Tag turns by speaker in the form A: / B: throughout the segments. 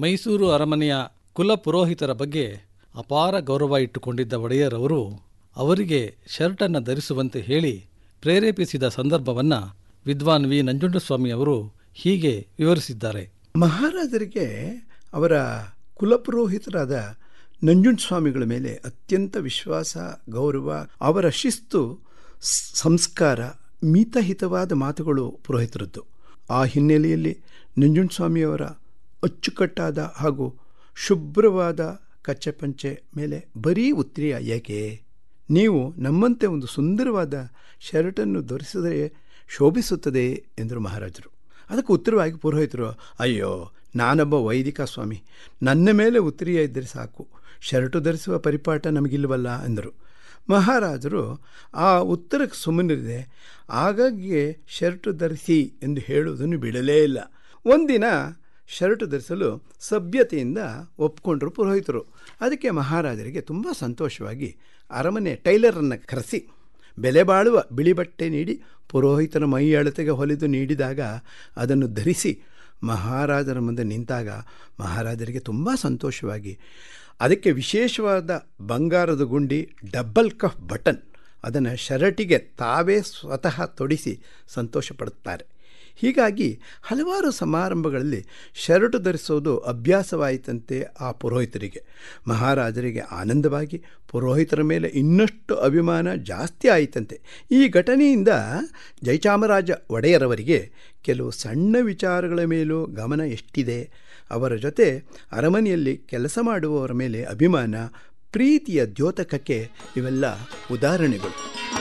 A: ಮೈಸೂರು ಅರಮನೆಯ ಕುಲ ಪುರೋಹಿತರ ಬಗ್ಗೆ ಅಪಾರ ಗೌರವ ಇಟ್ಟುಕೊಂಡಿದ್ದ ಒಡೆಯರವರು ಅವರಿಗೆ ಶರ್ಟನ್ನು ಧರಿಸುವಂತೆ ಹೇಳಿ ಪ್ರೇರೇಪಿಸಿದ ಸಂದರ್ಭವನ್ನ ವಿದ್ವಾನ್ ವಿ ನಂಜುಂಡಸ್ವಾಮಿ ಅವರು ಹೀಗೆ ವಿವರಿಸಿದ್ದಾರೆ
B: ಮಹಾರಾಜರಿಗೆ ಅವರ ಕುಲಪುರೋಹಿತರಾದ ನಂಜುಂಡ ಸ್ವಾಮಿಗಳ ಮೇಲೆ ಅತ್ಯಂತ ವಿಶ್ವಾಸ ಗೌರವ ಅವರ ಶಿಸ್ತು ಸ್- ಸಂಸ್ಕಾರ ಮಿತಹಿತವಾದ ಮಾತುಗಳು ಪುರೋಹಿತರದ್ದು ಆ ಹಿನ್ನೆಲೆಯಲ್ಲಿ ನಂಜುಂಡ ಸ್ವಾಮಿಯವರ ಅಚ್ಚುಕಟ್ಟಾದ ಹಾಗೂ ಶುಭ್ರವಾದ ಕಚ್ಚೆ ಪಂಚೆ ಮೇಲೆ ಬರೀ ಉತ್ರಿಯ ಏಕೆ ನೀವು ನಮ್ಮಂತೆ ಒಂದು ಸುಂದರವಾದ ಶರ್ಟನ್ನು ಧರಿಸಿದರೆ ಶೋಭಿಸುತ್ತದೆ ಎಂದರು ಮಹಾರಾಜರು ಅದಕ್ಕೆ ಉತ್ತರವಾಗಿ ಪುರೋಹಿತರು ಅಯ್ಯೋ ನಾನೊಬ್ಬ ವೈದಿಕ ಸ್ವಾಮಿ ನನ್ನ ಮೇಲೆ ಉತ್ತರಿಯ ಇದ್ದರೆ ಸಾಕು ಶರ್ಟು ಧರಿಸುವ ಪರಿಪಾಠ ನಮಗಿಲ್ವಲ್ಲ ಎಂದರು ಮಹಾರಾಜರು ಆ ಉತ್ತರಕ್ಕೆ ಸುಮ್ಮನಿರದೆ ಆಗಾಗ್ಗೆ ಶರ್ಟು ಧರಿಸಿ ಎಂದು ಹೇಳುವುದನ್ನು ಬಿಡಲೇ ಇಲ್ಲ ಒಂದಿನ ಶರ್ಟು ಧರಿಸಲು ಸಭ್ಯತೆಯಿಂದ ಒಪ್ಕೊಂಡ್ರು ಪುರೋಹಿತರು ಅದಕ್ಕೆ ಮಹಾರಾಜರಿಗೆ ತುಂಬ ಸಂತೋಷವಾಗಿ ಅರಮನೆ ಟೈಲರನ್ನು ಕರೆಸಿ ಬೆಲೆ ಬಾಳುವ ಬಿಳಿ ಬಟ್ಟೆ ನೀಡಿ ಪುರೋಹಿತನ ಮೈ ಅಳತೆಗೆ ಹೊಲಿದು ನೀಡಿದಾಗ ಅದನ್ನು ಧರಿಸಿ ಮಹಾರಾಜರ ಮುಂದೆ ನಿಂತಾಗ ಮಹಾರಾಜರಿಗೆ ತುಂಬ ಸಂತೋಷವಾಗಿ ಅದಕ್ಕೆ ವಿಶೇಷವಾದ ಬಂಗಾರದ ಗುಂಡಿ ಡಬ್ಬಲ್ ಕಫ್ ಬಟನ್ ಅದನ್ನು ಶರಟಿಗೆ ತಾವೇ ಸ್ವತಃ ತೊಡಿಸಿ ಸಂತೋಷ ಪಡುತ್ತಾರೆ ಹೀಗಾಗಿ ಹಲವಾರು ಸಮಾರಂಭಗಳಲ್ಲಿ ಶರಟು ಧರಿಸೋದು ಅಭ್ಯಾಸವಾಯಿತಂತೆ ಆ ಪುರೋಹಿತರಿಗೆ ಮಹಾರಾಜರಿಗೆ ಆನಂದವಾಗಿ ಪುರೋಹಿತರ ಮೇಲೆ ಇನ್ನಷ್ಟು ಅಭಿಮಾನ ಜಾಸ್ತಿ ಆಯಿತಂತೆ ಈ ಘಟನೆಯಿಂದ ಜಯಚಾಮರಾಜ ಒಡೆಯರವರಿಗೆ ಕೆಲವು ಸಣ್ಣ ವಿಚಾರಗಳ ಮೇಲೂ ಗಮನ ಎಷ್ಟಿದೆ ಅವರ ಜೊತೆ ಅರಮನೆಯಲ್ಲಿ ಕೆಲಸ ಮಾಡುವವರ ಮೇಲೆ ಅಭಿಮಾನ ಪ್ರೀತಿಯ ದ್ಯೋತಕಕ್ಕೆ ಇವೆಲ್ಲ ಉದಾಹರಣೆಗಳು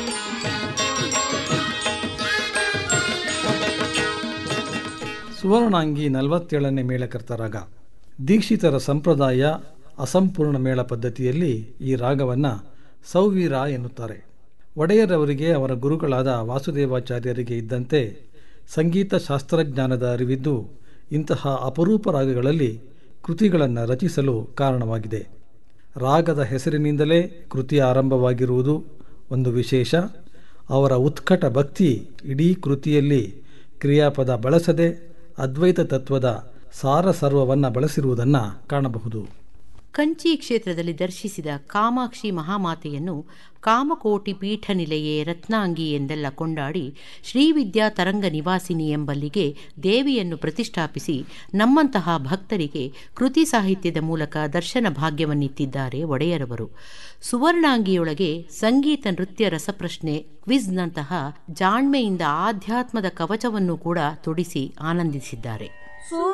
A: ಸುವರ್ಣಾಂಗಿ ನಲವತ್ತೇಳನೇ ಮೇಳಕರ್ತ ರಾಗ ದೀಕ್ಷಿತರ ಸಂಪ್ರದಾಯ ಅಸಂಪೂರ್ಣ ಮೇಳ ಪದ್ಧತಿಯಲ್ಲಿ ಈ ರಾಗವನ್ನು ಸೌವೀರ ಎನ್ನುತ್ತಾರೆ ಒಡೆಯರವರಿಗೆ ಅವರ ಗುರುಗಳಾದ ವಾಸುದೇವಾಚಾರ್ಯರಿಗೆ ಇದ್ದಂತೆ ಸಂಗೀತ ಶಾಸ್ತ್ರಜ್ಞಾನದ ಅರಿವಿದ್ದು ಇಂತಹ ಅಪರೂಪ ರಾಗಗಳಲ್ಲಿ ಕೃತಿಗಳನ್ನು ರಚಿಸಲು ಕಾರಣವಾಗಿದೆ ರಾಗದ ಹೆಸರಿನಿಂದಲೇ ಕೃತಿ ಆರಂಭವಾಗಿರುವುದು ಒಂದು ವಿಶೇಷ ಅವರ ಉತ್ಕಟ ಭಕ್ತಿ ಇಡೀ ಕೃತಿಯಲ್ಲಿ ಕ್ರಿಯಾಪದ ಬಳಸದೆ ಅದ್ವೈತ ತತ್ವದ ಸಾರ ಸರ್ವವನ್ನು ಬಳಸಿರುವುದನ್ನು ಕಾಣಬಹುದು
C: ಕಂಚಿ ಕ್ಷೇತ್ರದಲ್ಲಿ ದರ್ಶಿಸಿದ ಕಾಮಾಕ್ಷಿ ಮಹಾಮಾತೆಯನ್ನು ಕಾಮಕೋಟಿ ಪೀಠ ನಿಲೆಯೇ ರತ್ನಾಂಗಿ ಎಂದೆಲ್ಲ ಕೊಂಡಾಡಿ ಶ್ರೀವಿದ್ಯಾ ತರಂಗ ನಿವಾಸಿನಿ ಎಂಬಲ್ಲಿಗೆ ದೇವಿಯನ್ನು ಪ್ರತಿಷ್ಠಾಪಿಸಿ ನಮ್ಮಂತಹ ಭಕ್ತರಿಗೆ ಕೃತಿ ಸಾಹಿತ್ಯದ ಮೂಲಕ ದರ್ಶನ ಭಾಗ್ಯವನ್ನಿತ್ತಿದ್ದಾರೆ ಒಡೆಯರವರು ಸುವರ್ಣಾಂಗಿಯೊಳಗೆ ಸಂಗೀತ ನೃತ್ಯ ರಸಪ್ರಶ್ನೆ ಕ್ವಿಜ್ನಂತಹ ಜಾಣ್ಮೆಯಿಂದ ಆಧ್ಯಾತ್ಮದ ಕವಚವನ್ನು ಕೂಡ ತೊಡಿಸಿ ಆನಂದಿಸಿದ್ದಾರೆ